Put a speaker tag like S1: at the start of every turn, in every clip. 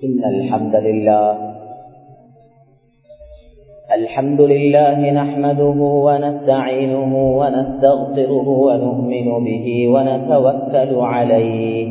S1: إن الحمد لله الحمد لله نحمده ونستعينه ونستغفره ونؤمن به ونتوكل عليه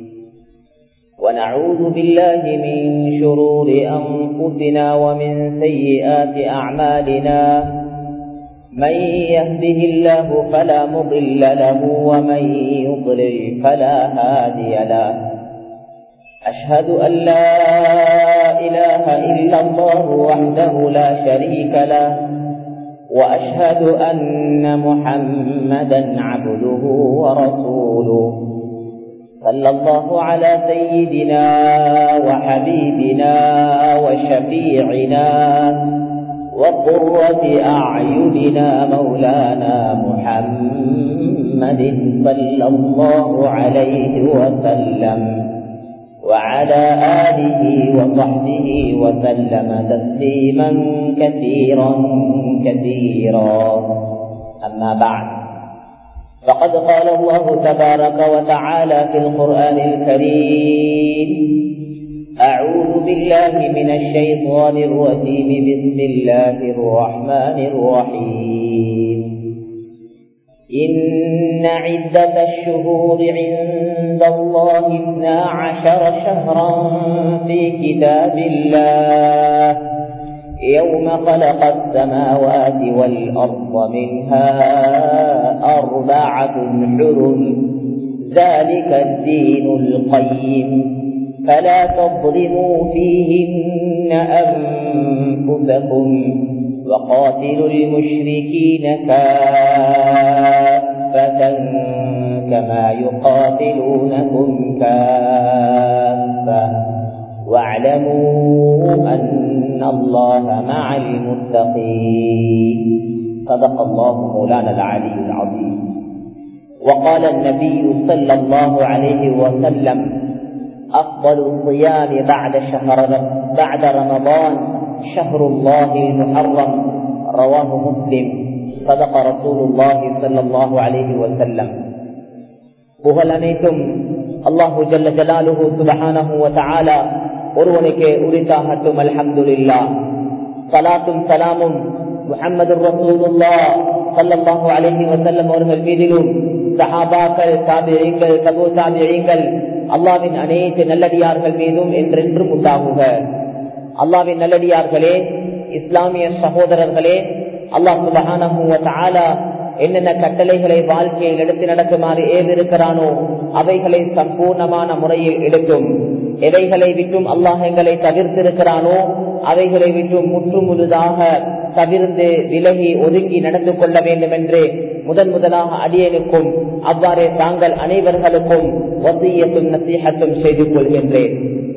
S1: ونعوذ بالله من شرور أنفسنا ومن سيئات أعمالنا من يهده الله فلا مضل له ومن يضلل فلا هادي له أشهد أن لا إله إلا الله وحده لا شريك له وأشهد أن محمدا عبده ورسوله صلى الله على سيدنا وحبيبنا وشفيعنا وقرة أعيننا مولانا محمد صلى الله عليه وسلم وعلى آله وصحبه وسلم تسليما كثيرا كثيرا أما بعد فقد قال الله تبارك وتعالى في القرآن الكريم أعوذ بالله من الشيطان الرجيم بسم الله الرحمن الرحيم إن عدة الشهور عند الله اثنا عشر شهرا في كتاب الله يوم خلق السماوات والأرض منها أربعة حرم ذلك الدين القيم فلا تظلموا فيهن أنفسكم وقاتلوا المشركين كافة كما يقاتلونكم كافة واعلموا أن الله مع المتقين صدق الله مولانا العلي العظيم وقال النبي صلى الله عليه وسلم أفضل الصيام بعد شهر بعد رمضان شهر الله المحرم رواه مسلم صدق رسول الله صلى الله عليه وسلم புகழ் அனைத்தும் அல்லாஹு ஜல்ல ஜலாலுஹு சுபஹானஹு வ தஆலா ஒருவனுக்கே உரித்தாகட்டும் அல்ஹம்துலில்லா சலாத்தும் சலாமும் முஹம்மது ரசூலுல்லாஹ் ஸல்லல்லாஹு அலைஹி வஸல்லம் அவர்கள் மீதிலும் சஹாபாக்கள் தாபிஈங்கள் தபூ தாபிஈங்கள் அல்லாவின் அனைத்து நல்லடியார்கள் மீதும் என்றென்றும் உண்டாகுக அல்லாவின் நல்லடியார்களே இஸ்லாமிய சகோதரர்களே அல்லாஹ் சுபஹானஹு வ தஆலா என்னென்ன கட்டளைகளை வாழ்க்கையில் எடுத்து நடக்குமாறு ஏதிருக்கிறானோ அவைகளை சம்பூர்ணமான முறையில் எடுக்கும் எவைகளை விட்டும் அல்லாஹ் எங்களை தவிர்த்திருக்கிறானோ அவைகளை விட்டும் முற்று முழுதாக தவிர்த்து விலகி ஒதுங்கி நடந்து கொள்ள வேண்டும் என்று முதன் முதலாக அடியனுக்கும் அவ்வாறே தாங்கள் அனைவர்களுக்கும் வசியத்தும் நசீகத்தும் செய்து கொள்கின்றேன்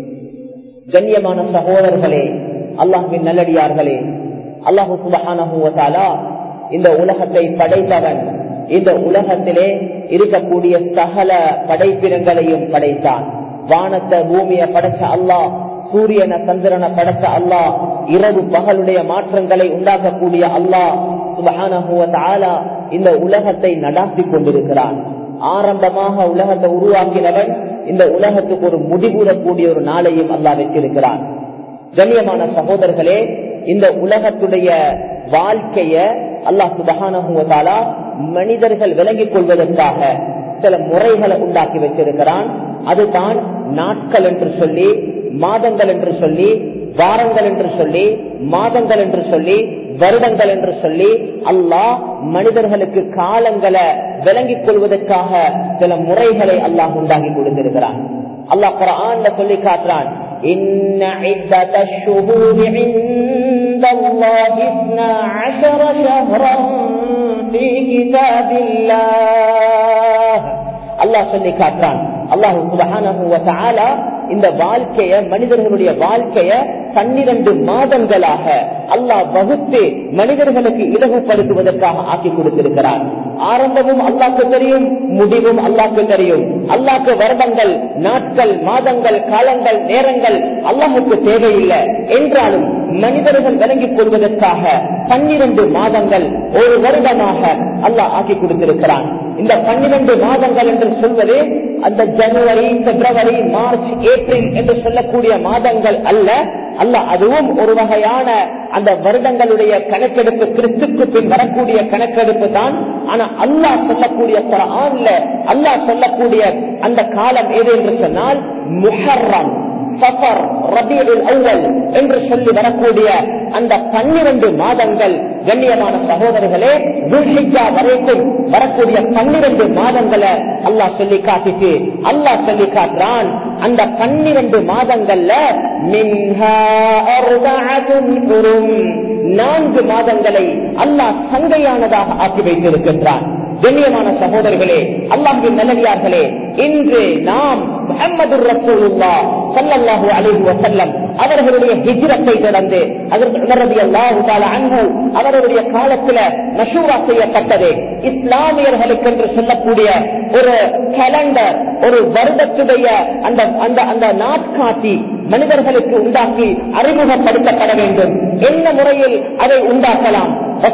S1: கண்ணியமான சகோதரர்களே அல்லாஹின் நல்லடியார்களே அல்லாஹு சுபஹானஹூவத்தாலா இந்த உலகத்தை படைத்தவன் இந்த உலகத்திலே இருக்கக்கூடிய சகல படைப்பினங்களையும் படைத்தான் வானத்தை பூமியை படைச்ச அல்லாஹ் சூரியனை சந்திரனை படைச்ச அல்லாஹ் இரவு பகலுடைய மாற்றங்களை உண்டாக்கக்கூடிய அல்லாஹ் சுபஹானஹூவத்தாலா இந்த உலகத்தை நடாத்தி கொண்டிருக்கிறான் ஆரம்பமாக உலகத்தை உருவாக்கினவன் இந்த உலகத்துக்கு ஒரு முடிவுறக்கூடிய ஒரு நாளையும் அல்லா வச்சிருக்கிறான் கண்ணியமான சகோதரர்களே இந்த உலகத்துடைய வாழ்க்கைய அல்லாஹ் சுபகானா மனிதர்கள் விளங்கிக் கொள்வதற்காக சில முறைகளை உண்டாக்கி வச்சிருக்கிறான் அதுதான் நாட்கள் என்று சொல்லி மாதங்கள் என்று சொல்லி வாரங்கள் என்று சொல்லி மாதங்கள் என்று சொல்லி வருடங்கள் என்று சொல்லி அல்லாஹ் மனிதர்களுக்கு காலங்களை விளங்கிக் கொள்வதற்காக சில முறைகளை அல்லாஹ் உண்டாக்கி கொடுத்திருக்கிறான் அல்லாஹ் குரான்ல சொல்லி காட்டுறான் إن عدة الشهور عند الله اثنا عشر شهرا في كتاب الله الله சொல்லி காட்டுறான் அல்லாஹு சுபஹானஹு வ தஆலா இந்த வாழ்க்கைய மனிதர்களுடைய வாழ்க்கைய பன்னிரண்டு மாதங்களாக அல்லாஹ் வகுத்து மனிதர்களுக்கு இலகுப்படுத்துவதற்காக ஆக்கி கொடுத்திருக்கிறார் ஆரம்பமும் அல்லாக்கு தெரியும் முடிவும் அல்லாக்கு தெரியும் அல்லாக்கு வருடங்கள் நாட்கள் மாதங்கள் காலங்கள் நேரங்கள் அல்லாஹுக்கு தேவையில்லை என்றாலும் மனிதர்கள் விளங்கிக் கொள்வதற்காக பன்னிரண்டு மாதங்கள் ஒரு வருடமாக அல்லாஹ் ஆக்கி கொடுத்திருக்கிறான் இந்த பன்னிரண்டு மாதங்கள் என்று சொல்வது அந்த ஜனவரி பிப்ரவரி மார்ச் ஏப்ரல் என்று சொல்லக்கூடிய மாதங்கள் அல்ல அல்ல அதுவும் ஒரு வகையான அந்த வருடங்களுடைய கணக்கெடுப்பு கிறிஸ்துக்கு பின் வரக்கூடிய கணக்கெடுப்பு தான் ஆனா அல்லாஹ் சொல்லக்கூடிய ஆண்ல அல்லாஹ் சொல்லக்கூடிய அந்த காலம் எது என்று சொன்னால் முஹர்ரம் சஃபர் ரபியுல் அவ்வல் என்று சொல்லி வரக்கூடிய அந்த பன்னிரண்டு மாதங்கள் கண்ணியமான சகோதரர்களே துல்ஹிஜா வரைக்கும் வரக்கூடிய பன்னிரண்டு மாதங்களை அல்லாஹ் சொல்லி காட்டிட்டு அல்லாஹ் சொல்லி காட்டுறான் அந்த பன்னிரண்டு மாதங்கள்ல மின்ஹா அர்பஅத்துன் ஹுரும் நான்கு மாதங்களை அல்லாஹ் சங்கையானதாக ஆக்கி வைத்திருக்கின்றான் கண்ணியமான சகோதரர்களே அல்லாஹின் நல்லடியார்களே இன்று நாம் முகமது ரசூலுல்லா சல்லல்லாஹு அலைஹி வஸல்லம் அவர்களுடைய ஹிஜ்ரத்தை தொடர்ந்து அதற்கு உணர்வு அல்லாஹு தஆலா அன்ஹு அவருடைய காலத்துல மஷூரா செய்யப்பட்டது இஸ்லாமியர்களுக்கு என்று சொல்லக்கூடிய ஒரு கேலண்டர் ஒரு வருடத்துடைய அந்த அந்த அந்த நாட்காட்டி மனிதர்களுக்கு உண்டாக்கி அறிமுகப்படுத்தப்பட வேண்டும் என்ன முறையில் அதை உண்டாக்கலாம்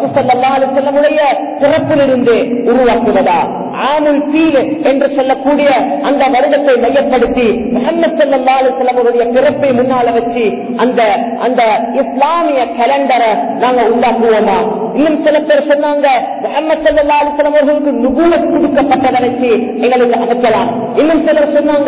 S1: செல்லமுடைய சிறப்பிலிருந்து உருவாக்குவதா ஆமுல் பீல் என்று சொல்லக்கூடிய அந்த வருடத்தை மையப்படுத்தி முகமது சல்லா அலுவலமுடைய பிறப்பை முன்னால வச்சு அந்த அந்த இஸ்லாமிய கேலண்டரை நாங்க உண்டாக்குவோமா இன்னும் சில பேர் சொன்னாங்க முகமது சல்லா அலுவலம் அவர்களுக்கு நுகுல கொடுக்கப்பட்டதை வச்சு எங்களுக்கு அமைக்கலாம் இன்னும் சிலர் சொன்னாங்க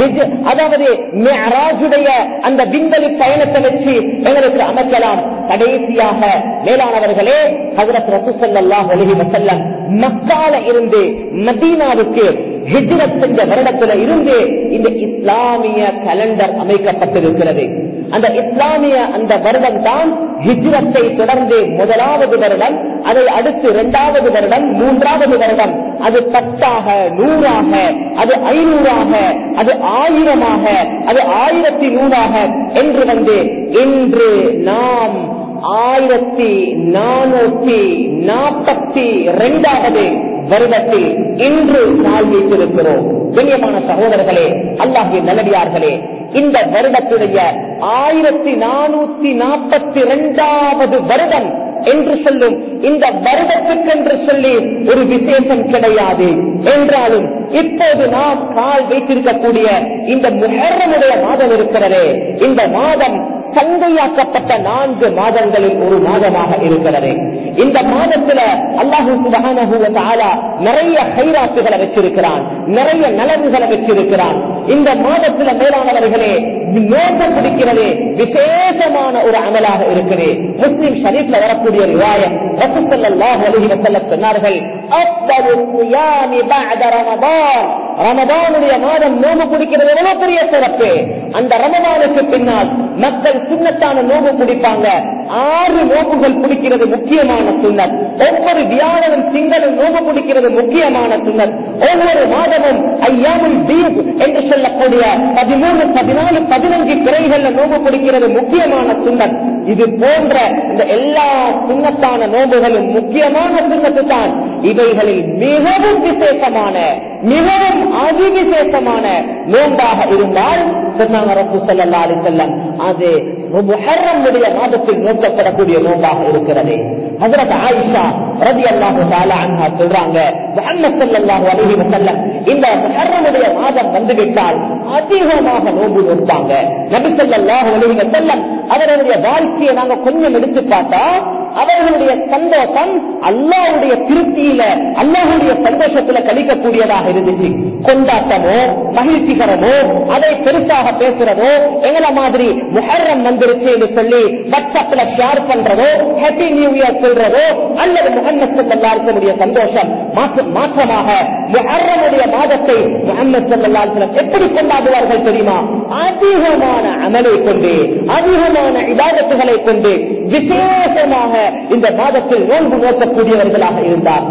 S1: அதாவது மெஹராஜுடைய அந்த விண்வெளி பயணத்தை வச்சு எங்களுக்கு அமைக்கலாம் கடைசியாக மேலானவர்களே ஹசரத் ரசூசல்லாஹ் அலஹி வசல்லம் மக்கால இருந்து மதீனாவுக்கு ஹிஜ்ரத் செஞ்ச வருடத்துல இருந்து இந்த இஸ்லாமிய கலண்டர் அமைக்கப்பட்டிருக்கிறது அந்த இஸ்லாமிய அந்த வருடம் தான் ஹிஜ்ரத்தை தொடர்ந்து முதலாவது வருடம் அதை அடுத்து இரண்டாவது வருடம் மூன்றாவது வருடம் அது பத்தாக நூறாக அது ஐநூறாக அது ஆயிரமாக அது ஆயிரத்தி நூறாக என்று வந்து இன்று நாம் ஆயிரத்தி நானூத்தி நாற்பத்தி இரண்டாவது வருடத்தில் இன்று நாள் வைத்திருக்கிறோம் கண்ணியமான சகோதரர்களே அல்லாஹின் நல்லடியார்களே இந்த வருடத்துடைய ஆயிரத்தி நானூத்தி நாற்பத்தி இரண்டாவது வருடம் என்று சொல்லும் இந்த வருடத்துக்கென்று சொல்லி ஒரு விசேஷம் கிடையாது என்றாலும் இப்போது நாம் கால் வைத்திருக்கக்கூடிய இந்த முகரமுடைய மாதம் இருக்கிறதே இந்த மாதம் சங்கையாக்கப்பட்ட நான்கு மாதங்களில் ஒரு மாதமாக இருக்கிறது இந்த மாதத்துல அல்லாஹு சுபகான நிறைய கைராசுகளை வச்சிருக்கிறான் நிறைய நலன்களை வச்சிருக்கிறான் இந்த மாதத்துல மேலானவர்களே நோக்க பிடிக்கிறது விசேஷமான ஒரு அமலாக இருக்குது முஸ்லிம் ஷரீப்ல வரக்கூடிய ரிவாயம் ரசூலுல்லாஹி அலைஹி வஸல்லம் சொன்னார்கள் அஃதலு ஸியாமி பஅத ரமதான் ரமதானுடைய மாதம் நோம்பு பிடிக்கிறது எவ்வளவு பெரிய சிறப்பு அந்த ரமதானுக்கு பின்னால் மக்கள் சுண்ணத்தான நோம்பு பிடிப்பாங்க ஆறு நோம்புகள் பிடிக்கிறது முக்கியமான சுண்ணத் ஒவ்வொரு வியாழனும் திங்களும் நோம்பு பிடிக்கிறது முக்கியமான சுண்ணத் ஒவ்வொரு மாதமும் ஐயாவும் தீப் என்று சொல்லக்கூடிய பதிமூணு பதினாலு பதினஞ்சு பிறைகள்ல நோம்பு பிடிக்கிறது முக்கியமான சுண்ணத் இது போன்ற இந்த எல்லா சுண்ணத்தான நோம்புகளும் முக்கியமான சுண்ணத்து தான் இவைகளில் மிகவும் விசேஷமான மிகவும் அதிவிசேஷமான நோன்பாக இருந்தால் சொன்னாங்க ரப்பு சல்லா அலி செல்லம் அது முஹர்ரமுடைய மாதத்தில் நோக்கப்படக்கூடிய நோன்பாக இருக்கிறது ஹசரத் ஆயிஷா ரதி அல்லாஹு தாலா அன்ஹா சொல்றாங்க முஹம்மது ஸல்லல்லாஹு அலைஹி வஸல்லம் இந்த முஹர்ரமுடைய மாதம் வந்துவிட்டால் அதிகமாக நோன்பு நோப்பாங்க நபி ஸல்லல்லாஹு அலைஹி வஸல்லம் அவர்களுடைய வாழ்க்கையை நாங்க கொஞ்சம் எடுத்து பார்த்தா அவர்களுடைய சந்தோஷம் அல்லாவுடைய திருப்தியில அல்லாஹுடைய சந்தோஷத்துல கழிக்கக்கூடியதாக இருந்துச்சு கொண்டாட்டமோ மகிழ்ச்சிகரமோ அதை பெருசாக பேசுறதோ எங்களை மாதிரி முஹர்ரம் வந்துருச்சு என்று சொல்லி வாட்ஸ்அப்ல ஷேர் பண்றதோ ஹாப்பி நியூ இயர் சொல்றதோ அல்லது முகமது சல்லாருடைய சந்தோஷம் மாற்றமாக முஹர்ரமுடைய மாதத்தை முகமது சல்லாஹலம் எப்படி கொண்டாடுவார்கள் தெரியுமா அதிகமான அமலை கொண்டு அதிகமான இபாதத்துகளை கொண்டு விசேஷமாக இந்த மாதத்தில் நோன்பு நோக்கக்கூடியவர்களாக இருந்தார்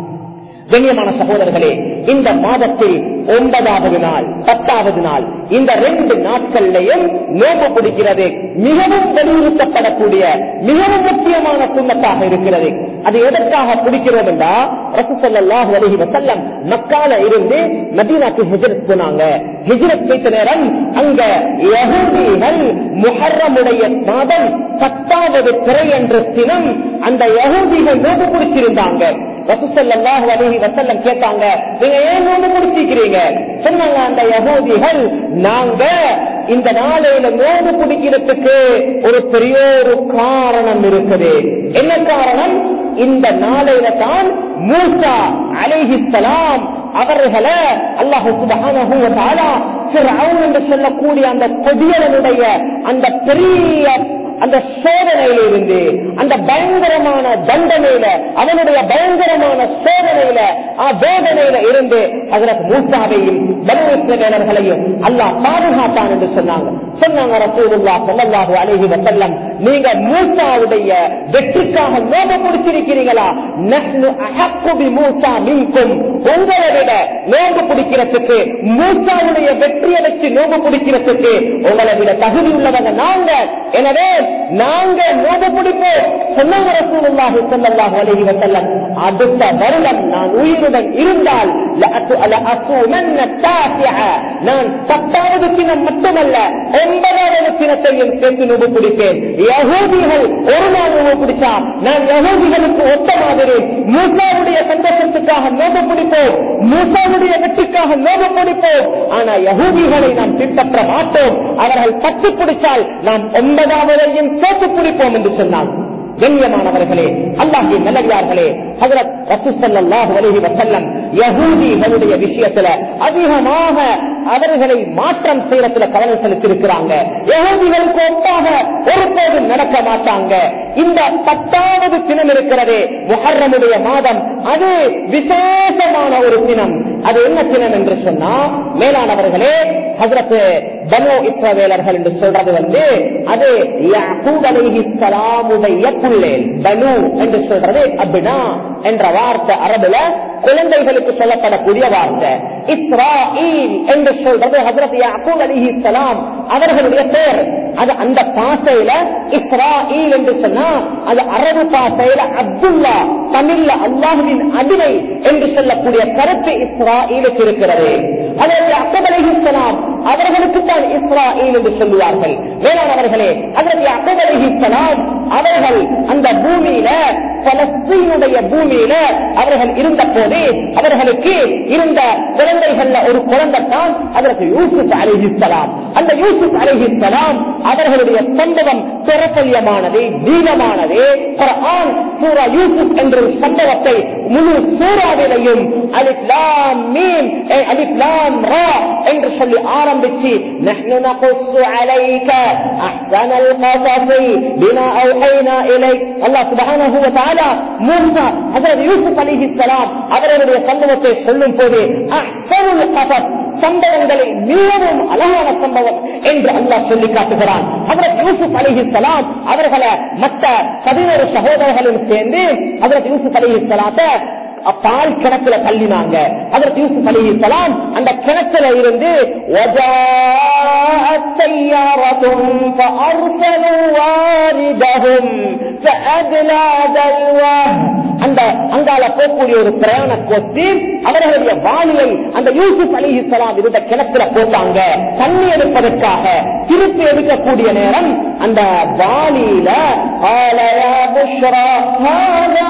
S1: கண்ணியமான சகோதரர்களே இந்த மாதத்தில் ஒன்பதாவது நாள் பத்தாவது நாள் இந்த ரெண்டு நாட்கள்லையும் நோம்பு பிடிக்கிறது மிகவும் வலியுறுத்தப்படக்கூடிய மிகவும் முக்கியமான சுண்ணத்தாக இருக்கிறது அது எதற்காக பிடிக்கிறோம் என்றா ரசூசல்லாஹு அலைஹி வஸல்லம் மக்கால இருந்து மதீனாக்கு ஹிஜ்ரத் போனாங்க ஹிஜ்ரத் வைத்த நேரம் அங்க யஹூதிகள் முஹர்ரமுடைய மாதம் பத்தாவது பிறை என்ற தினம் அந்த யகூதிகள் நோம்பு பிடிச்சிருந்தாங்க ரசூசல்லாஹு அலைஹி வஸல்லம் கேட்டாங்க நீங்க ஏன் நோன்பு பிடிச்சிக்கிறீங்க சொன்னாங்க அந்த யகூதிகள் நாங்க இந்த நாளையில நோன்பு பிடிக்கிறதுக்கு ஒரு பெரிய ஒரு காரணம் இருக்குது என்ன காரணம் இந்த நாளையில தான் மூசா அலைஹிஸ்ஸலாம் அவர்களை அல்லாஹு சுபஹானஹு வ தஆலா ஃபிர்அவுன் என்று சொல்லக்கூடிய அந்த கொடியவனுடைய அந்த பெரிய அந்த சோதனையில இருந்து அந்த பயங்கரமான தண்டனையில அவனுடைய பயங்கரமான சோதனையில ஆ வேதனையில இருந்து அதற்கு மூசாவையும் பலவீனர்களையும் அல்லாஹ் பாதுகாத்தான் என்று சொன்னாங்க சொன்னாங்க ரசூலுல்லா ஸல்லல்லாஹு அலைஹி வஸல்லம் நீங்க மூசாவுடைய வெற்றிக்காக நோப பிடிச்சிருக்கிறீங்களா நஹ்னு அஹக்கு பி மூசா மின்கும் உங்களை விட நோம்பு பிடிக்கிறதுக்கு மூசாவுடைய வெற்றியை வச்சு நோம்பு பிடிக்கிறதுக்கு உங்களை விட தகுதி உள்ளவங்க நாங்க எனவே நாங்க நோம்பு பிடிப்போம் சொன்னாங்க ரசூலுல்லாஹி ஸல்லல்லாஹு அலைஹி வஸல்லம் அடுத்த வருடம் நான் உயிருடன் இருந்தால் லஅத்து- லஅசூமன்ன தாசிஅ. நான் பத்தாவது தினம் மட்டுமல்ல ஒன்பதாவது தினத்தையும் சேர்த்து நோம்பு பிடிப்பேன் யகூதிகள் ஒரு நாள் நோம்பு பிடிச்சா நான் யகூதிகளுக்கு ஒத்த மாதிரி மூசாவுடைய சந்தோஷத்துக்காக நோம்பு பிடிப்போம் மூசாவுடைய வெற்றிக்காக நோம்பு பிடிப்போம் ஆனா யகூதிகளை நாம் பின்பற்ற மாட்டோம் அவர்கள் பத்து பிடிச்சால் நாம் ஒன்பதாவதையும் சேர்த்து பிடிப்போம் என்று சொன்னார் கண்ணியமானவர்களே அல்லாஹின் நல்லடியார்களே ஹஜரத் ரசூலுல்லாஹி அலைஹி வஸல்லம் யகூதிகளுடைய விஷயத்துல அதிகமாக அவர்களை மாற்றம் செய்யறதுல கவனம் செலுத்தி இருக்கிறாங்க யகூதிகளுக்கு ஒப்பாக ஒருபோதும் நடக்க மாட்டாங்க இந்த பத்தாவது தினம் இருக்கிறதே முஹர்ரமுடைய மாதம் அது விசேஷமான ஒரு தினம் அது என்ன தினம் என்று சொன்னா மேலானவர்களே ஹஜரத் பனோ இஸ்ரவேலர்கள் என்று சொல்றது வந்து அது யாக்கூப் அலைஹிஸ்ஸலாமுடைய புள்ளேல் பனு என்று சொல்றது அப்னா என்ற வார்த்தை அரபுல குழந்தைகளுக்கு சொல்லப்படக்கூடிய வார்த்தை இஸ்ராயில் என்று சொல்றது ஹஜரத் யாக்கூப் அலிஹிஸ்ஸலாம் அவர்களுடைய பெயர் அது அந்த பாசையில இஸ்ராயில் என்று சொன்னா அது அரபு பாசையில அப்துல்லா தமிழ்ல அல்லாஹுவின் அடிமை என்று சொல்லக்கூடிய கருத்து இஸ்ராயிலுக்கு இருக்கிறது அதற்கு அக்கப் அலிஹிஸ்ஸலாம் அவர்களுக்கு தான் இஸ்ராயில் என்று சொல்லுவார்கள் வேளாணவர்களே அதற்கு அக்கப் அலிஹிஸ்ஸலாம் அவர்கள் அந்த பூமியில பலஸ்தீனுடைய பூமியில அவர்கள் இருந்த போது அவர்களுக்கு இருந்த குழந்தைகள்ல ஒரு குழந்தை தான் அதற்கு யூசுப் அலிஹிஸ்லாம் அந்த யூசுப் அலிஹிஸ்லாம் அவர்களுடைய சம்பவம் பிரபல்யமானது நீளமானது குர்ஆன் சூரா யூசுப் என்ற ஒரு சம்பவத்தை முழு சூறாவிலையும் அலிப்லாம் மீம் ஏ, அலிப்லாம் ரா என்று சொல்லி ஆரம்பிச்சு நஹ்னு நகுஸ்ஸு அலைக அஹ்ஸனல் கஸஸி பிமா அவ்ஹைனா இலைக் அல்லாஹ் சுப்ஹானஹு வ தஆலா மூசா ஹஜரத் யூசுப் அலைஹிஸ்ஸலாம் அவர்களுடைய சம்பவத்தை சொல்லும் போது அஹ்ஸனுல் கஸஸ் சம்பவங்களில் மிகவும் அழகான சம்பவம் என்று அல்லாஹ் சொல்லி காட்டுகிறான் ஹஜரத் யூசுப் அலைஹிஸ்ஸலாம் அவர்களை மற்ற பதினோரு சகோதரர்களும் சேர்ந்து ஹஜரத் யூசுப் அலைஹிஸ்ஸலாத்தை பால் கிணத்துல தள்ளினாங்க அதற்கு யூசுப் அலிஹிஸ்ஸலாம் அந்த கிணத்துல இருந்து وجاءت سيارة فأرسلوا واردهم فأدلى دلوه அந்த அங்கால போகக்கூடிய ஒரு பிரயாண கோஸ்தி அவர்களுடைய வாளியை அந்த யூசுப் அலிஹிஸ்லாம் இருந்த கிணத்துல போட்டாங்க தண்ணி எடுப்பதற்காக திருப்பி எடுக்கக்கூடிய நேரம் அந்த வாளியில ஆலயா புஷ்ரா ஹாதா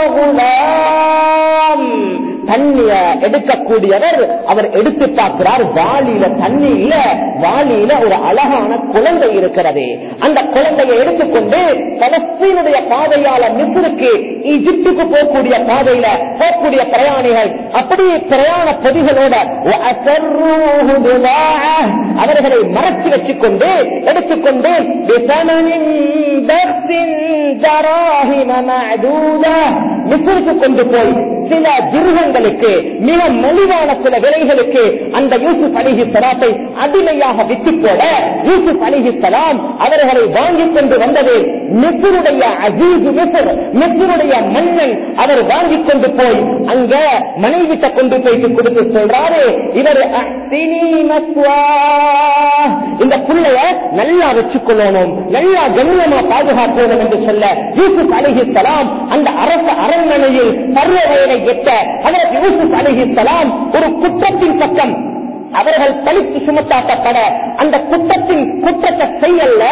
S1: குலாம் தண்ணிய எடுக்கக்கூடியவர் அவர் எடுத்து பார்க்கிறார் வாளியில தண்ணி இல்ல வாளியில ஒரு அழகான குழந்தை இருக்கிறது அந்த குழந்தையை எடுத்துக்கொண்டு பலஸ்தீனுடைய பாதையால மிஸ்ருக்கு ஈஜிப்டுக்கு போகக்கூடிய பாதையில போகக்கூடிய பிரயாணிகள் அப்படியே பிரயாண பொதிகளோட وَأَسَرُّوهُ بِضَاعَةً அவர்களை மறைச்சு வச்சுக்கொண்டு எடுத்துக்கொண்டு بِثَمَنٍ بَخْسٍ دَرَاهِمَ مَعْدُودَةً மிஸ்ருக்கு கொண்டு போய் சில ஜிருகங்களுக்கு மிக மலிவான சில விலைகளுக்கு அந்த யூசுப் அலிஹி சலாத்தை அடிமையாக விட்டு போட யூசுப் அலிஹி சலாம் அவர்களை வாங்கிக் கொண்டு வந்தது மிஸ்ருடைய அஜீஸ் மிஸ்ர் மிஸ்ருடைய மன்னன் அவர் வாங்கிக் கொண்டு போய் அங்க மனைவிட்ட கொண்டு போயிட்டு கொடுத்து சொல்றாரு இவர் அஹ்சினி மஸ்வா. இந்த புள்ளைய நல்லா வச்சுக்கொள்ளணும் நல்லா கண்ணியமா பாதுகாக்கணும் என்று சொல்ல யூசுப் அலிஹி சலாம் அந்த அரச அரண்மனையில் பருவ வயதை எட்ட அதற்கு யூசுப் அலிஹி சலாம் ஒரு குற்றத்தின் பக்கம் அவர்கள் பழித்து சுமத்தாக்கப்பட அந்த குற்றத்தின் குற்றத்தை செய்யல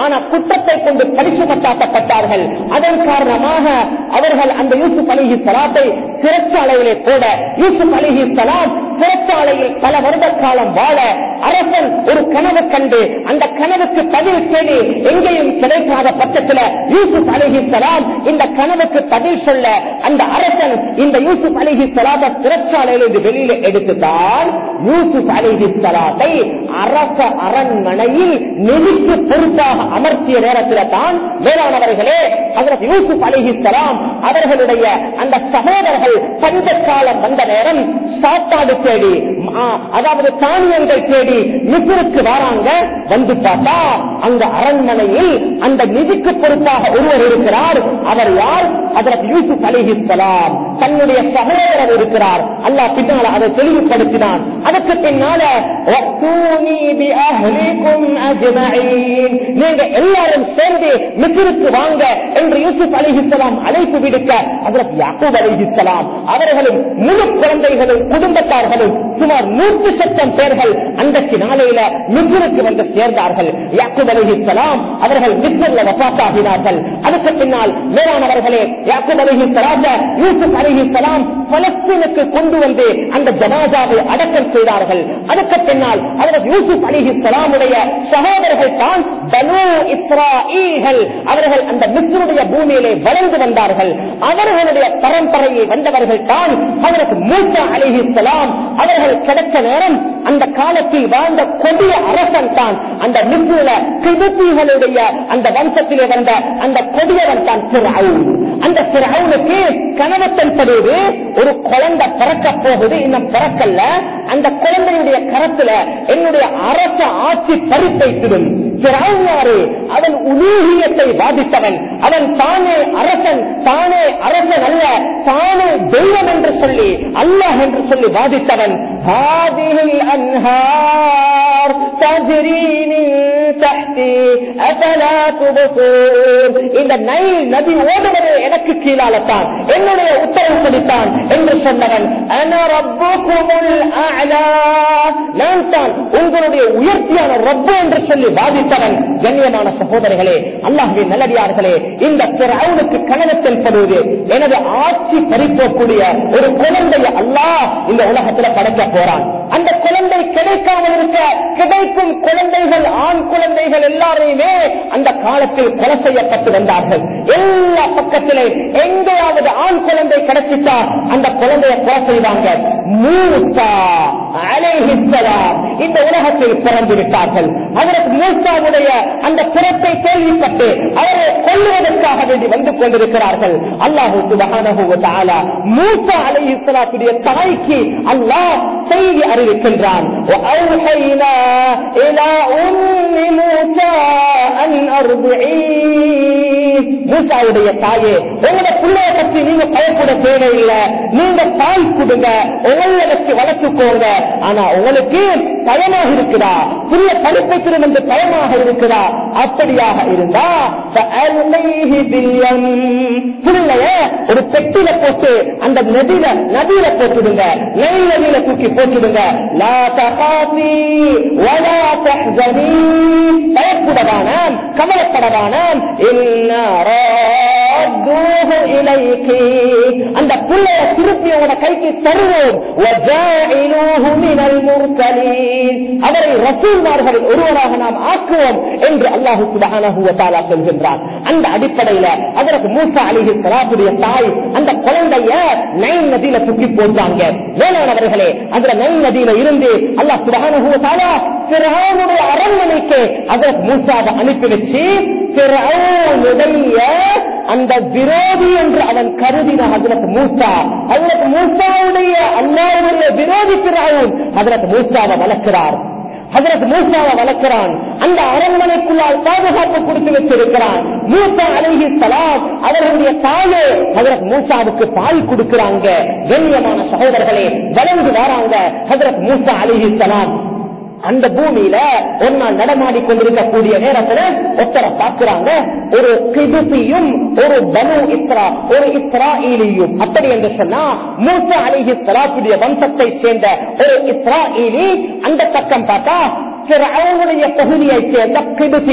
S1: ஆனா குற்றத்தை கொண்டு பரிசுமத்தாக்கப்பட்டார்கள் அதன் காரணமாக அவர்கள் அந்த யூசுப் அலிஹி சலாத்தை சிறைச்சாலையிலே போட யூசுப் அலிஹி சலாம் சிறைச்சாலையில் பல வருட காலம் வாழ அரசன் ஒரு கனவு கண்டு அந்த கனவுக்கு பதில் தேடி எங்கேயும் கிடைக்காத பட்சத்தில் யூசுப் அலிஹி சலாம் இந்த கனவுக்கு பதில் சொல்ல அந்த அரசன் இந்த யூசுப் அலிஹி சலாத்தை சிறைச்சாலையிலிருந்து வெளியில எடுத்துதான் யூசுப் அலிஹி சலாத்தை அரச அரண்மனையில் நிதிக்கு பொறுப்பாக அமர்த்திய நேரத்தில் தான் மேலானவர்களே அதற்கு யூசுப் அலிஹி சலாம் அவர்களுடைய அந்த சகோதரர்கள் பஞ்ச காலம் வந்த நேரம் சாப்பாடு தேடி ஆ, அதாவது தானியங்கள் தேடி மிசிற்கு வராங்க வந்து பார்த்தா அந்த அரண்மனையில் அந்த நிதிக்கு பொறுப்பாக ஒருவர் இருக்கிறார் அவர் யார் அதற்கு யூசுப் அலிஹிஸ்லாம் தன்னுடைய சகோதரர் இருக்கிறார் அல்லாஹ் பின்னால் அதை தெளிவுபடுத்தினான் அதற்கு பின்னால "வஅத்தூனி பிஅஹ்லிக்கும் அஜ்மஈன்." நீங்க எல்லாரும் சேர்ந்து மிசிற்கு வாங்க என்று யூசுப் அலிஹிஸ்லாம் அழைப்பு விடுக்க அதற்கு யாக்கூப் அலிஹிஸ்லாம் அவர்களும் முழு குழந்தைகளும் குடும்பத்தார்களும் சுமார் நூற்று சட்டம் பேர்கள் அன்றைக்கு நாளையில மிஸ்ருக்கு வந்து சேர்ந்தார்கள் யாக்கூப் அலிஹிஸ்லாம் அவர்கள் மிஸ்ரில் வசாத்தாகினார்கள் அதுக்கு பின்னால் மேலானவர்களே யாக்கூப் அலிஹிஸ்லாம் யூசுப் அலிஹிஸ்லாம் பலஸ்தீனுக்கு கொண்டு வந்து அந்த ஜனாதாவை அடக்கம் செய்தார்கள் அதுக்கு பின்னால் அவர்கள் யூசுப் அலிஹிஸ்லாமுடைய சகோதரர்கள் தான் பனு இஸ்ராஈல்கள் அவர்கள் அந்த மிஸ்ருடைய பூமியிலே வளர்ந்து வந்தார்கள் அவர்களுடைய பரம்பரையில் வந்தவர்கள் தான் அவருக்கு மூசா அலிஹிஸ்லாம் அவர்கள் கிடைத்த நேரம் அந்த காலத்தில் வாழ்ந்த கொடிய அரசன் தான் அந்த மிஸ்ருல கிருத்திகளுடைய அந்த வம்சத்திலே வந்த அந்த கொடியவன் தான் பிறவுன் அந்த பிறவுனுக்கு கனவு தென்படுவது ஒரு குழந்தை பிறக்க போகுது இன்னும் பிறக்கல்ல அந்த குழந்தையுடைய கரத்துல என்னுடைய அரச ஆட்சி பறிப்பைத்திடும் பிறவுனாரு அவன் உலூகியத்தை வாதித்தவன் அவன் தானே அரசன் தானே அரசன் அல்ல தானே தெய்வம் என்று சொல்லி அல்லாஹ் என்று சொல்லி வாதித்தவன் هذه الأنهار تجري من تحتي أفلا تبصرون இந்த நைல் நதி ஓடுவது எனக்கு கீழாலத்தான் என்னுடைய உத்தரவு படித்தான் என்று சொன்னவன் أنا ربكم الأعلى நான் தான் உங்களுடைய உயர்த்தியான ரப்பு என்று சொல்லி வாதித்தவன் கண்ணியமான சகோதரர்களே அல்லாஹுவின் நல்லடியார்களே இந்த பிறவுனுக்கு கனவு தென்படுவது எனது ஆட்சி பறிப்போக்கூடிய ஒரு குழந்தைய அல்லாஹ் இந்த உலகத்துல படைக்க போறான் அந்த குழந்தை கிடைக்காமல் இருக்க கிடைக்கும் குழந்தைகள் ஆண் குழந்தைகள் எல்லாரையுமே அந்த காலத்தில் கொலை செய்யப்பட்டு வந்தார்கள் எல்லா பக்கத்திலே எங்கேயாவது ஆண் குழந்தை கிடைச்சிட்டா அந்த குழந்தைய கொலை செய்வாங்க மூசா அலைஹிஸ்ஸலாம் இந்த உலகத்தில் பிறந்து விட்டார்கள் அதற்கு மூசாவுடைய அந்த பிறப்பை கேள்விப்பட்டு அவரை கொல்லுவதற்காக வேண்டி வந்து கொண்டிருக்கிறார்கள் அல்லாஹு சுபஹானஹு வ தஆலா மூசா அலைஹிஸ்ஸலாத்துடைய தாய்க்கு அல்லாஹ் செய்தி அறிவிக்கின்றான் وأوحينا إلى أم موسى أن أرضعيه மூசாவுடைய தாயே உங்களோட பிள்ளைய பற்றி நீங்க பயப்பட தேவையில்லை நீங்க தாய் கொடுங்க உங்களை வச்சு வளர்த்துக்கோங்க ஆனா உங்களுக்கு பயமாக இருக்குதா புரிய படிப்பைக்கிறோம் என்று பயமாக இருக்குதா அப்படியாக இருந்தா فألقيه باليم. பிள்ளைய ஒரு பெட்டில போட்டு அந்த நதியில நதியில போட்டுடுங்க நெல் நதியில தூக்கி போட்டுடுங்க லா தகாசி வலா தஹ்சனி பயப்படவான கவலைப்படவான அந்த பிள்ளைய திருப்பி அவன கைக்கு தருவோம் وَجَاعِلُوهُ مِنَ الْمُرْسَلِينَ. அவரை ரசூல்மார்களில் ஒருவராக நாம் ஆக்குவோம் என்று அல்லாஹு சுபஹானஹு வ தஆலா சொல்கின்றார் அந்த அடிப்படையில அதற்கு மூசா அலிஹி சலாத்துடைய தாய் அந்த குழந்தைய நைல் நதியில தூக்கி போட்டாங்க வேளாணவர்களே அந்த நைல் நதியில இருந்து அல்லாஹ் சுபஹானஹு வ தஆலா பிறவுடைய அரண்மனைக்கு அதற்கு மூசாவை அனுப்பி வச்சு பிறவுடைய அந்த விரோதி என்று அவன் கருதின அதற்கு மூசா அதற்கு மூசாவுடைய அல்லாவுடைய விரோதி பிறவும் அதற்கு மூசாவை வளர்க்கிறார் அதற்கு மூசாவை வளர்க்கிறான் அந்த அரண்மனைக்குள்ளால் பாதுகாப்பு கொடுத்து வச்சிருக்கிறான் மூசா அழகி சலாம் அவர்களுடைய தாயே அதற்கு மூசாவுக்கு பால் கொடுக்கிறாங்க கண்ணியமான சகோதரர்களே வளர்ந்து வராங்க அதற்கு மூசா அழகி சலாம் அந்த பூமியில ஒரு நாள் நடமாடி கொண்டிருக்கக்கூடிய நேரத்துல ஒருத்தரை பார்க்கிறாங்க ஒரு கிபுசியும் ஒரு பனு இஸ்ரா ஒரு இஸ்ராயிலியும் அப்படி என்று சொன்னா மூசா அலிஹி சலாத்துடைய வம்சத்தை சேர்ந்த ஒரு இஸ்ராயிலி அந்த பக்கம் பார்த்தா அவங்களுடைய பகுதியை சேர்ந்த கிபுசி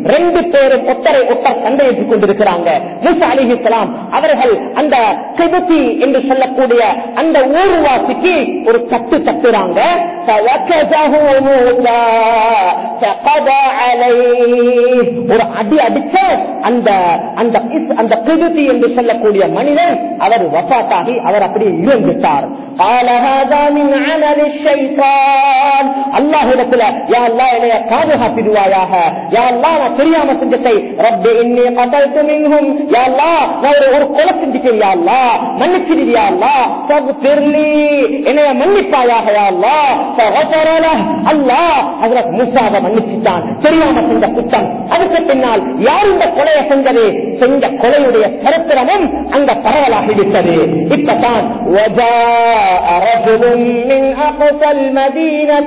S1: ரெண்டு பேரும் ஒத்தரை ஒத்தர் சண்டையிட்டுக் கொண்டிருக்கிறாங்க மூசா அலிஹிஸ்லாம் அவர்கள் அந்த கிபத்தி என்று சொல்லக்கூடிய அந்த ஊர்வாசிக்கு ஒரு தட்டு தட்டுறாங்க فوكزه موسى فقضى عليه. ஒரு அடி அடிச்ச அந்த அந்த இஸ்- அந்த கிபத்தி என்று சொல்லக்கூடிய மனிதன் அவர் வசாத்தாகி அவர் அப்படியே இறந்துட்டார் قال هذا من عمل الشيطان الله இடத்துல யா அல்லாஹ் என்னைய பாதுகாப்பிடுவாயாக யா அல்லாஹ் நான் தெரியாம செஞ்சதை ரப்பி இன்னி قتلت منهم யா அல்லாஹ் நான் ஒரு ஒரு கொலை செஞ்சுட்டேன் யா அல்லாஹ் மன்னிச்சிடு யா அல்லாஹ் فاغفر لي என்னைய மன்னிப்பாயாக யா அல்லாஹ் فغفر له அல்லாஹ் ஹஜ்ரத் மூசாவை மன்னிச்சிட்டான் தெரியாம செஞ்ச குற்றம் அதுக்கு பின்னால் யார் இந்த கொலையை செஞ்சது செஞ்ச கொலையுடைய சரித்திரமும் அங்க பரவலாகிவிட்டது இப்பதான் وجاء رجل من أقصى المدينة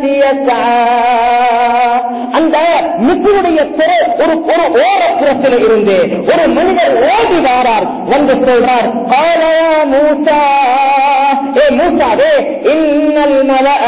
S1: يسعى அந்த மிசுடைய தெரு ஒரு ஒரு ஓரப்புறத்தில் இருந்து ஒரு மனிதர் ஓடி வாரார் வந்து சொல்றார் قال يا موسى ஏ மூசாவே இன்னல் மலஅ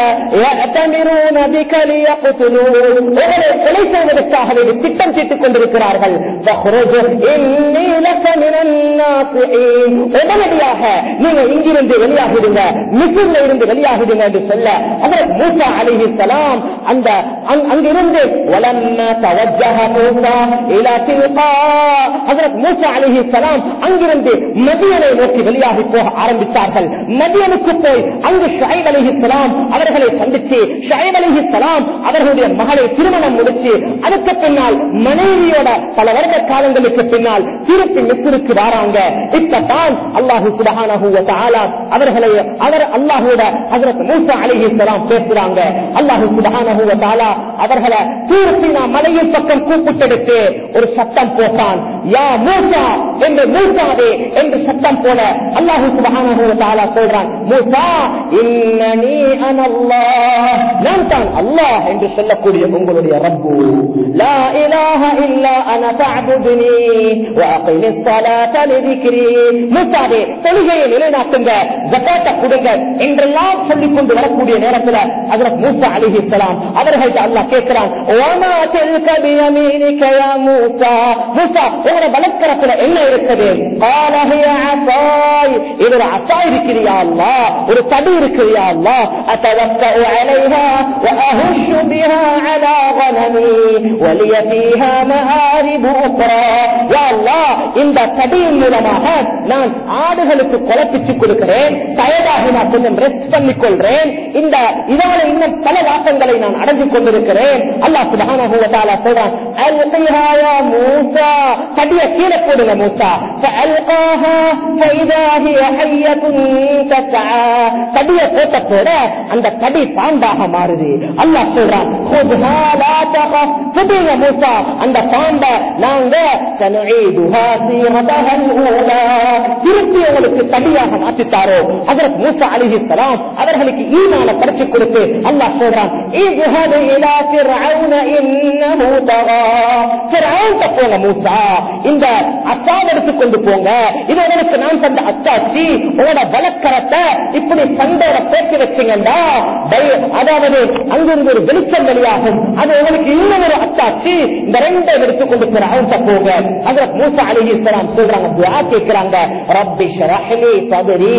S1: يأتمرون بك ليقتلوك உங்களை கொலை செய்வதற்காக வேண்டி திட்டம் தீட்டுக் கொண்டிருக்கிறார்கள் فاخرج إني لك من الناصحين உடனடியாக நீங்க இங்கிருந்து வெளியாகிடுங்க மிசிர்ல இருந்து வெளியாகிடுங்க என்று சொல்ல அதற்கு மூசா அலிஹி சலாம் அந்த அங்- அங்கிருந்து வலம்ம தவஜஹ மூசா இலா தில்கா ஹஜரத் மூசா அலிஹி சலாம் அங்கிருந்து மதியனை நோக்கி வெளியாகி போக ஆரம்பித்தார்கள் மதியனுக்கு போய் அங்கு ஷாயிப் அலிஹி சலாம் அவர்களை சந்திச்சு ஷாயிப் அலிஹி சலாம் அவர்களுடைய மகளை திருமணம் முடிச்சு அதுக்கு பின்னால் மனைவியோட பல வருட காலங்களுக்கு பின்னால் திருப்பி மிஸ்ருக்கு வராங்க இப்பதான் அல்லாஹு சுபஹானஹு வ தஆலா அவர்களை அவர் அல்லாஹோட ஹஜரத் மூசா அலைஹிஸ்ஸலாம் பேசுறாங்க அல்லாஹு சுபஹானஹு வ தஆலா அவர்களை தூர்சினா மலையின் பக்கம் கூப்பிட்டெடுத்து ஒரு சத்தம் போட்டான் யா மூசா என்று மூசாவே என்று சத்தம் போல அல்லாஹு சுபஹானஹு வ தஆலா சொல்றான் மூசா இன்னனி அனல்லாஹ் நான் தான் அல்லாஹ் என்று சொல்லக்கூடிய உங்களுடைய ரப்பு லா இலாஹ இல்லா அன ஃபஅபுதுனி வ அகிமிஸ் ஸலாத லிذிக்ரி மூசாவே தொழுகையை நிலைநாட்டுங்க ஜகாத்தை கொடுங்க என்றெல்லாம் சொல்லிக் கொண்டு வரக்கூடிய நேரத்தில் ஹஜ்ரத் மூசா அலைஹிஸ்ஸலாம் அவர்கள்ட்ட அல்லாஹ் கேட்கிறான் வமா தில்க பியமீனிக யா மூசா மூசா உங்களோட வலக்கரத்துல என்ன இருக்குது قال هي عصاي இது ஒரு அசா இருக்கிறியா அல்லாஹ் ஒரு தடி இருக்கிறியா அல்லாஹ் أتوكأ عليها وأهش بها على غنمي ولي فيها مآرب أخرى يا الله இந்த தடியின் மூலமாக நான் ஆடுகளுக்கு குழப்பிச்சு கொடுக்கிறேன் டயர்டாகி நான் கொஞ்சம் ரெஸ்ட் பண்ணிக் கொள்றேன் இந்த இதனால இன்னும் பல வாசங்களை நான் அடைஞ்சு கொண்டிருக்கிறேன் அல்லாஹ் சுபஹானஹு வ தஆலா சொல்றான் அல்கிஹா யா மூசா தடிய கீழே போடுங்க மூசா فألقاها فإذا هي حية تسعى தடிய போட்ட போட அந்த தடி பாம்பாக மாறுது அல்லாஹ் சொல்றான் "خذها لا تخف." புடிங்க மூசா அந்த பாம்ப நாங்க سنعيدها صيغتها الأولى. திருப்பி உங்களுக்கு தடியாக மாற்றித்தாரோ அதற்கு மூசா அலிஹிஸ்ஸலாம் அவர்களுக்கு ஈமான பறிச்சு கொடுத்து அல்லாஹ் சொல்றான் "اذهب إلى فرعون إنه طغى." فرعون போங்க மூசா இந்த அத்தாவை எடுத்துக் கொண்டு போங்க இது உங்களுக்கு நான் தந்த அத்தாச்சி உங்களோட வழக்கரத்தை இப்படி சண்டையோட பேச்சு வச்சீங்கன்னா பய- அதாவது அங்கிருந்து ஒரு வெளிச்சம் வெளியாகும் அது உங்களுக்கு இன்னும் ஒரு அத்தாச்சி இந்த ரெண்டை எடுத்துக்கொண்டு பிறகு போங்க அதுல மூசா அலிஹி இஸ்லாம் சொல்றாங்க துஆ கேட்கிறாங்க ரப்பி ஷ்ரஹ் லி صدري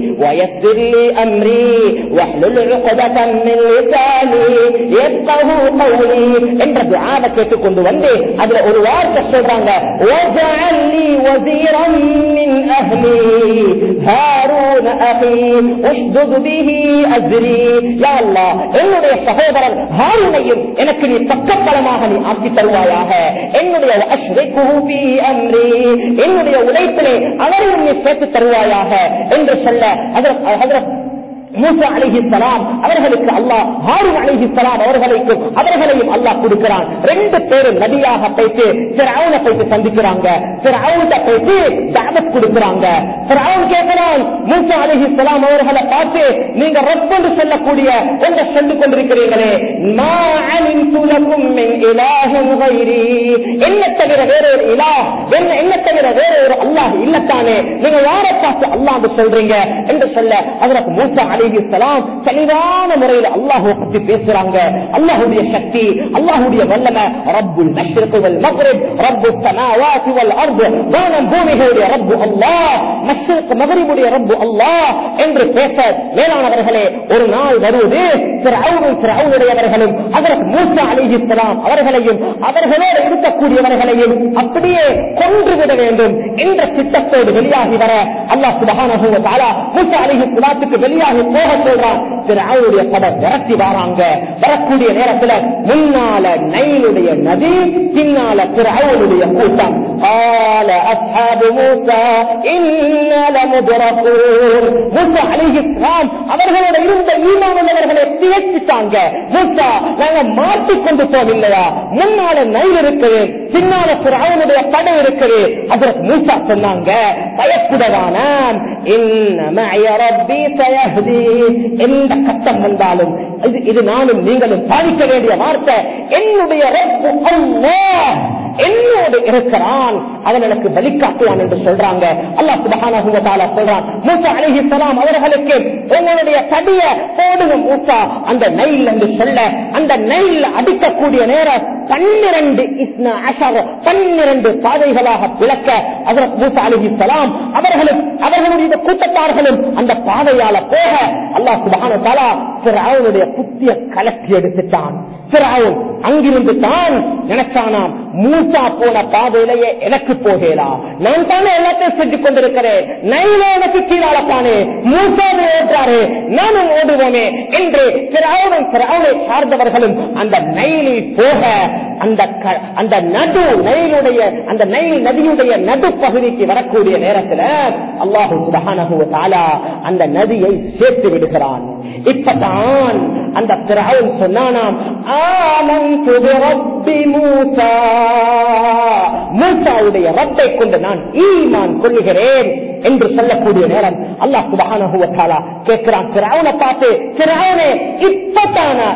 S1: ويسر لي امري واحلل عقدة من لساني يفقهوا قولي என்ற துஆவை கேட்டுக்கொண்டு வந்து அதுல ஒரு வார்த்தை சொல்றாங்க وَاجْعَلْ لِي وَزِيرًا مِّنْ أَهْلِي هَارُونَ أَخِي أُشْدُدْ بِهِ أَزْرِي يا الله என்னுடைய சகோதரன் ஹாரூனையும் எனக்கு நீ பக்கபலமாக நீ ஆக்கி தருவாயாக என்னுடைய அஷ்ரிக்குஹு ஃபீ அம்ரி என்னுடைய உழைப்பிலே அவரையும் நீ சேர்த்து தருவாயாக என்று சொல்ல ஹஜரத் ஹஜரத் மூசா அலிஹி சலாம் அவர்களுக்கு அல்லாஹ் ஹாரூன் அலிஹி சலாம் அவர்களுக்கும் அவர்களையும் அல்லாஹ் கொடுக்கிறான் ரெண்டு பேரும் நபியாக போயிட்டு பிறவுன போயிட்டு சந்திக்கிறாங்க பிறவுன போயிட்டு தாவத் கொடுக்கிறாங்க பிறவுன் கேட்கிறான் மூசா அலிஹி சலாம் அவர்களை பார்த்து நீங்க ரப்பென்று சொல்லக்கூடிய ஒன்றை சொல்லிக் கொண்டிருக்கிறீர்களே மா அலிம்து லக்கும் மின் இலாஹின் கைரி என்ன தவிர வேற ஒரு இலா என்ன என்ன தவிர வேற ஒரு அல்லாஹ் இல்லத்தானே நீங்க யாரை பார்த்து அல்லாஹ் சொல்றீங்க என்று சொல்ல அதற்கு மூசா அலிஹி சலாம் தெளிவான முறையில் அல்லாஹுவை பற்றி பேசுறாங்க அல்லாஹுடைய சக்தி அல்லாஹுடைய வல்லமை ரப்புல் மஷ்ரிக் வல் மக்ரிப் ரப்பு சமாவாதி வல் அர்து வானம் பூமிகளுடைய ரப்பு அல்லாஹ் மஷ்ரிக் மக்ரிபுடைய ரப்பு அல்லாஹ் என்று பேச மேலானவர்களே ஒரு நாள் வருவது ஃபிரௌனும் ஃபிரௌனுடையவர்களும் அதற்கு மூசா அலிஹிஸ்லாம் அவர்களையும் அவர்களோடு இருக்கக்கூடியவர்களையும் அப்படியே கொன்றுவிட வேண்டும் என்ற திட்டத்தோடு வெளியாகி வர அல்லாஹ் சுபஹானஹு வ தஆலா மூசா அலிஹிஸ்லாத்துக்கு வெளியாகி போக சொல்றான் ஃபிரௌனுடைய படம் விரட்டி வராங்க வரக்கூடிய நேரத்துல முன்னால நைலுடைய நதி பின்னால ஃபிரௌனுடைய கூட்டம் قال أصحاب موسى إنا لمدركون மூசா அலிஹிஸ்லாம் அவர்களோட இருந்த ஈமான் உள்ளவர்களை தியச்சிட்டாங்க மூசா நாங்க மாட்டிக்கொண்டு போகவில்லையா முன்னால நைல் இருக்குது பின்னால பிறவனுடைய படை இருக்குது அதற்கு மூசா சொன்னாங்க பயப்புடவான எந்த கட்டம் வந்தாலும் இது இது நானும் நீங்களும் பாதிக்க வேண்டிய வார்த்தை என்னுடைய ரப்பு அல்லாஹ் என்னோடு இருக்கிறான் அவன் எனக்கு வழிகாட்டுவான் என்று சொல்றாங்க அல்லாஹ் சுபஹானஹு வ தஆலா சொல்றான் மூசா அலைஹிஸ்ஸலாம் அவர்களுக்கு உங்களுடைய தடிய போடுங்க மூசா அந்த நைல் என்று சொல்ல அந்த நைல் அடிக்கக்கூடிய நேரம் பன்னிரண்டு இஸ்னா அஷர் பன்னிரண்டு பாதைகளாக பிளக்க அதற்கு மூசா அலைஹிஸ்ஸலாம் அவர்களும் அவர்களுடைய கூட்டத்தார்களும் அந்த பாதையால போக அல்லாஹ் சுபஹானஹு வ தஆலா ஃபிரௌனுடைய புத்திய கலக்கி எடுத்துட்டான் ஃபிரௌன் அங்கிருந்து தான் நினைச்சானாம் மூசா போன பாதையிலேயே எனக்கு போகலாம் நான் தானே எல்லாத்தையும் செஞ்சு கொண்டிருக்கிறேன் நைல எனக்கு கீழாளப்பானே மூசாவை ஓட்டாரு நானும் ஓடுவோமே என்று பிறவுடன் பிறவுனை சார்ந்தவர்களும் அந்த நைலில் போக அந்த க- அந்த நடு நைலுடைய அந்த நைல் நதியுடைய நடு பகுதிக்கு வரக்கூடிய நேரத்துல அல்லாஹு சுபஹானஹு வ தஆலா அந்த நதியை சேர்த்து விடுகிறான் இப்பதான் அந்த பிறவுன் சொன்னானாம் ஆமன்து பிரப்பி மூசா மூசாவுடைய ரப்பை கொண்டு நான் ஈமான் கொள்ளுகிறேன் என்று சொல்லக்கூடிய நேரம் அல்லாஹ் சுபஹானஹு வ தஆலா கேட்கிறான் பிறவுனை பார்த்து பிறவுனே இப்பதானா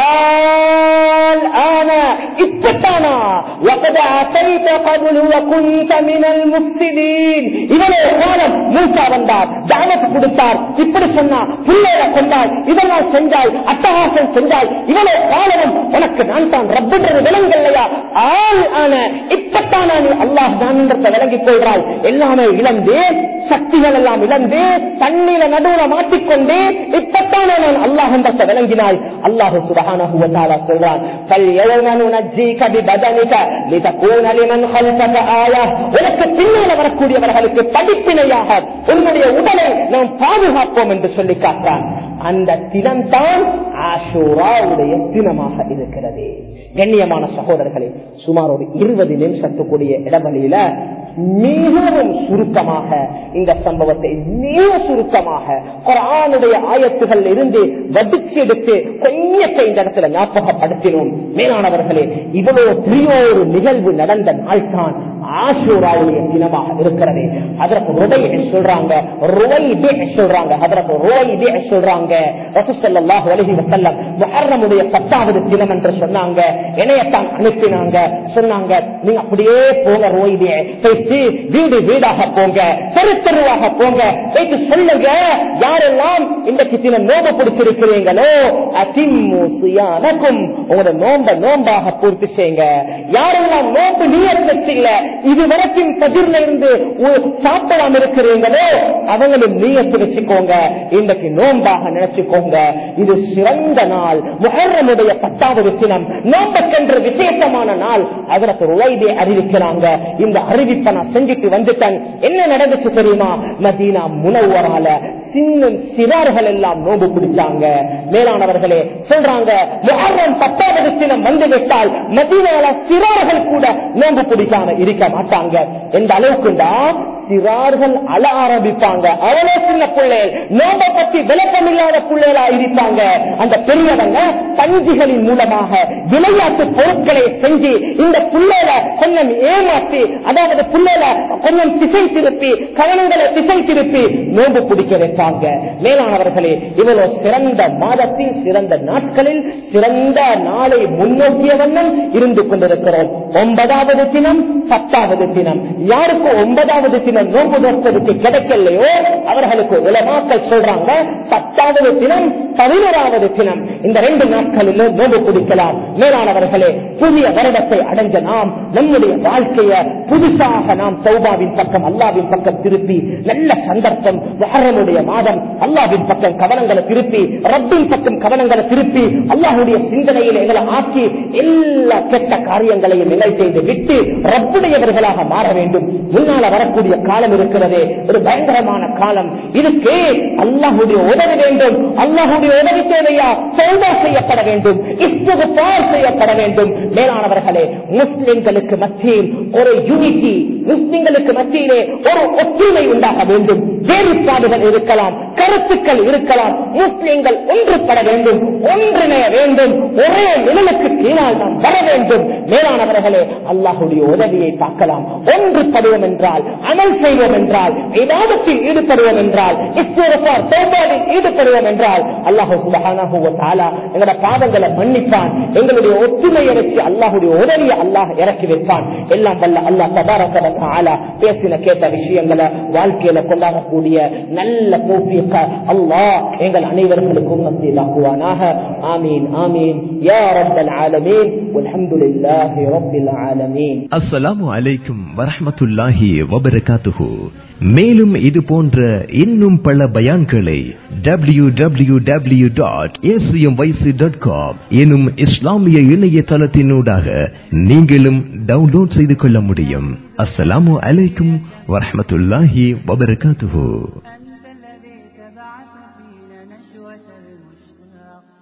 S1: ஆல் ஆன இப்பதானா وقد عصيت قبل وكنت من المفسدين இவனே காலம் மூசா வந்தார் தாவத் கொடுத்தார் இப்படி சொன்னா பிள்ளைகளை கொண்டாய் இதெல்லாம் செஞ்சாய் அட்டகாசம் செஞ்சாய் இவனே காலமும் உனக்கு நான் தான் ரப்புன்றது விலங்கல்லையா ஆள் ஆன இப்பத்தானா நீ அல்லாஹ் தான் விளங்கிக் கொள்றாய் எல்லாமே இழந்து சக்திகள் எல்லாம் இழந்து தண்ணீர நடுவுல மாட்டிக்கொண்டு இப்பத்தானே நான் அல்லாஹ் என்றத்தை விளங்கினாய் அல்லாஹு சுபஹானஹு வ தஆலா சொல்றான் فَالْيَوْمَ نُنَجِّيكَ بِبَدَنِكَ لِتَكُونَ لِمَنْ خَلْفَكَ آيَةً உனக்கு பின்னால் வரக்கூடியவர்களுக்கு படிப்பினையாக உன்னுடைய உடலை நாம் பாதுகாப்போம் என்று சொல்லி காட்டான் அந்த தினம்தான் ஆஷூராவுடைய தினமாக இருக்கிறது கண்ணியமான சகோதரர்களே சுமார் ஒரு இருபது நிமிஷத்துக்குரிய இடவழியில மிகவும் சுருக்கமாக இந்த சம்பவத்தை மிக சுருக்கமாக குரானுடைய ஆயத்துகள் இருந்து வடிச்சு எடுத்து கொஞ்சத்தை இந்த இடத்துல ஞாபகப்படுத்தினோம் மேலானவர்களே இவ்வளவு பெரிய ஒரு நிகழ்வு நடந்த நாள் தான் ஆசூராவுடைய தினமாக இருக்கிறது அதற்கு ருதை சொல்றாங்க ருவை சொல்றாங்க அதற்கு ருவை சொல்றாங்க ரசூலுல்லாஹி அலைஹி வஸல்லம் முஹர்ரமுடைய பத்தாவது தினம் என்று சொன்னாங்க இணையத்தான் அனுப்பினாங்க சொன்னாங்க நீங்க அப்படியே போங்க ரோயிலே போயிட்டு வீடு வீடாக போங்க தெரு தெருவாக போங்க போயிட்டு சொல்லுங்க யாரெல்லாம் இன்றைக்கு தினம் நோம்ப பிடிச்சிருக்கிறீங்களோ அதிம்மு சுயானக்கும் உங்களோட நோம்ப நோம்பாக பூர்த்தி செய்யுங்க யாரெல்லாம் நோம்பு நீர் வச்சில்ல இது வரைக்கும் பதிர்ல இருந்து உ- சாப்பிடாம இருக்கிறீங்களோ அவங்களும் நீயத்து வச்சுக்கோங்க இன்றைக்கு நோம்பாக நினைச்சுக்கோங்க இது சிறந்த நாள் முகர்ரமுடைய பத்தாவது தினம் நோம்பக்கென்ற விசேஷமான நாள் அதற்கு உழைதே அறிவிக்கிறாங்க இந்த அறிவிப்பை நான் செஞ்சுட்டு வந்துட்டேன் என்ன நடந்துச்சு தெரியுமா மதீனா முனவரால சின்ன சிறார்கள் எல்லாம் நோம்பு பிடிச்சாங்க மேலானவர்களே சொல்றாங்க முகர்ரம் பத்தாவது தினம் வந்து விட்டால் மதீனால சிறார்கள் கூட நோம்பு பிடிக்காம இருக்க மாட்டாங்க எந்த அளவுக்குண்டா சிறார்கள் அழ ஆரம்பிப்பாங்க அவ்வளவு சின்ன பிள்ளைகள் நோம்ப பத்தி விளக்கம் இல்லாத பிள்ளைகளா இருப்பாங்க அந்த பெரியவங்க பஞ்சுகளின் மூலமாக விளையாட்டு பொருட்களை செஞ்சு இந்த பிள்ளைகளை கொஞ்சம் ஏமாற்றி அதாவது பிள்ளைகளை கொஞ்சம் திசை திருப்பி கவனங்களை திசை திருப்பி நோம்பு பிடிக்க வைப்பாங்க மேலானவர்களே இவ்வளவு சிறந்த மாதத்தில் சிறந்த நாட்களில் சிறந்த நாளை முன்னோக்கிய வண்ணம் இருந்து கொண்டிருக்கிறோம் ஒன்பதாவது தினம் பத்தாவது தினம் யாருக்கு ஒன்பதாவது தினம் நோன்பு நோற்பதற்கு கிடைக்கலையோ அவர்களுக்கு உலமாக்கள் சொல்றாங்க பத்தாவது தினம் பதினோராவது தினம் இந்த ரெண்டு நாட்களில் நோன்பு பிடிக்கலாம் மேலானவர்களே புதிய வருடத்தை அடைஞ்ச நாம் நம்முடைய வாழ்க்கைய புதுசாக நாம் சௌபாவின் பக்கம் அல்லாவின் பக்கம் திருப்பி நல்ல சந்தர்ப்பம் மகரனுடைய மாதம் அல்லாவின் பக்கம் கவனங்களை திருப்பி ரப்பின் பக்கம் கவனங்களை திருப்பி அல்லாஹுடைய சிந்தனையில் எங்களை ஆக்கி எல்லா கெட்ட காரியங்களையும் நிலை செய்து விட்டு ரப்புடையவர்களாக மாற வேண்டும் முன்னால வரக்கூடிய காலம் இருக்கிறதே ஒரு பயங்கரமான காலம் இதுக்கு அல்லாஹுடைய உதவி வேண்டும் அல்லாஹுடைய உதவி தேவையா சௌதா செய்யப்பட வேண்டும் இஸ்துகுபார் செய்யப்பட வேண்டும் மேலானவர்களே முஸ்லிம்களுக்கு மத்தியில் ஒரு யூனிட்டி முஸ்லிம்களுக்கு மத்தியிலே ஒரு ஒற்றுமை உண்டாக வேண்டும் வேறுபாடுகள் இருக்கலாம் கருத்துக்கள் இருக்கலாம் முஸ்லிம்கள் ஒன்றுபட வேண்டும் ஒன்றிணைய வேண்டும் ஒரே நிழலுக்கு கீழால் நாம் வர வேண்டும் மேலானவர்களே அல்லாஹுடைய உதவியை பார்க்கலாம் ஒன்றுபடுவோம் என்றால் அமல் செய்வோம் என்றால் விவாதத்தில் ஈடுபடுவோம் என்றால் இஸ்தோரப்பார் சோபாவில் ஈடுபடுவோம் என்றால் அல்லாஹு சுபஹானஹு வ தஆலா எங்களோட பாவங்களை மன்னிப்பான் எங்களுடைய ஒற்றுமையை வச்சு அல்லாஹுடைய உதவியை அல்லாஹ் இறக்கி வைப்பான் எல்லாம் வல்ல அல்லாஹ் தபாரக வ தஆலா பேசின கேட்ட விஷயங்களை வாழ்க்கையில கொண்டாடக்கூடிய நல்ல தௌஃபீக அல்லாஹ் எங்கள் அனைவர்களுக்கும் நசீலாக்குவானாக ஆமீன் ஆமீன் யா ரப்பல் ஆலமீன் வல்ஹம்துலில்லாஹி ரப்பில் ஆலமீன்
S2: அஸ்ஸலாமு அலைக்கும் வரஹ்மத்துல்லாஹி வபரகாத்துஹு மேலும் இது போன்ற இன்னும் பல பயான்களை W W W dot dot com எனும் இஸ்லாமிய இணையதளத்தினூடாக நீங்களும் டவுன்லோட் செய்து கொள்ள முடியும் அஸ்ஸலாமு அலைக்கும் வரஹ்மத்துல்லாஹி வபரகாத்துஹு